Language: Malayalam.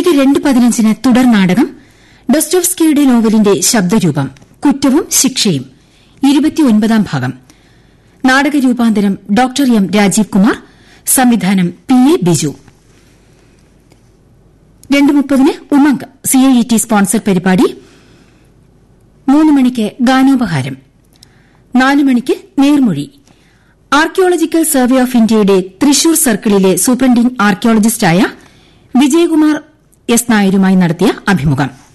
ഉച്ചയ്ക്ക് രണ്ട് പതിനഞ്ചിന് തുടർ നാടകം ഡൊസ്റ്റോവ്സ്കിയുടെ നോവലിന്റെ ശബ്ദരൂപം കുറ്റവും ശിക്ഷയും ഇരുപത്തിയൊൻപതാം ഭാഗം നാടക രൂപാന്തരം ഡോക്ടർ എം രാജീവ് കുമാർ സംവിധാനം പി എ ബിജു രണ്ട് മുപ്പതിന് ഉമംഗ് സിഐഇടി സ്പോൺസർ പരിപാടി മൂന്ന് മണിക്ക് ഗാനോപഹാരം നാല് മണിക്ക് നേർമൊഴി ആർക്കിയോളജിക്കൽ സർവേ ഓഫ് ഇന്ത്യയുടെ തൃശൂർ സർക്കിളിലെ സൂപ്രണ്ടിംഗ് ആർക്കിയോളജിസ്റ്റായ വിജയകുമാർ എസ് നായരുമായി നടത്തിയ അഭിമുഖം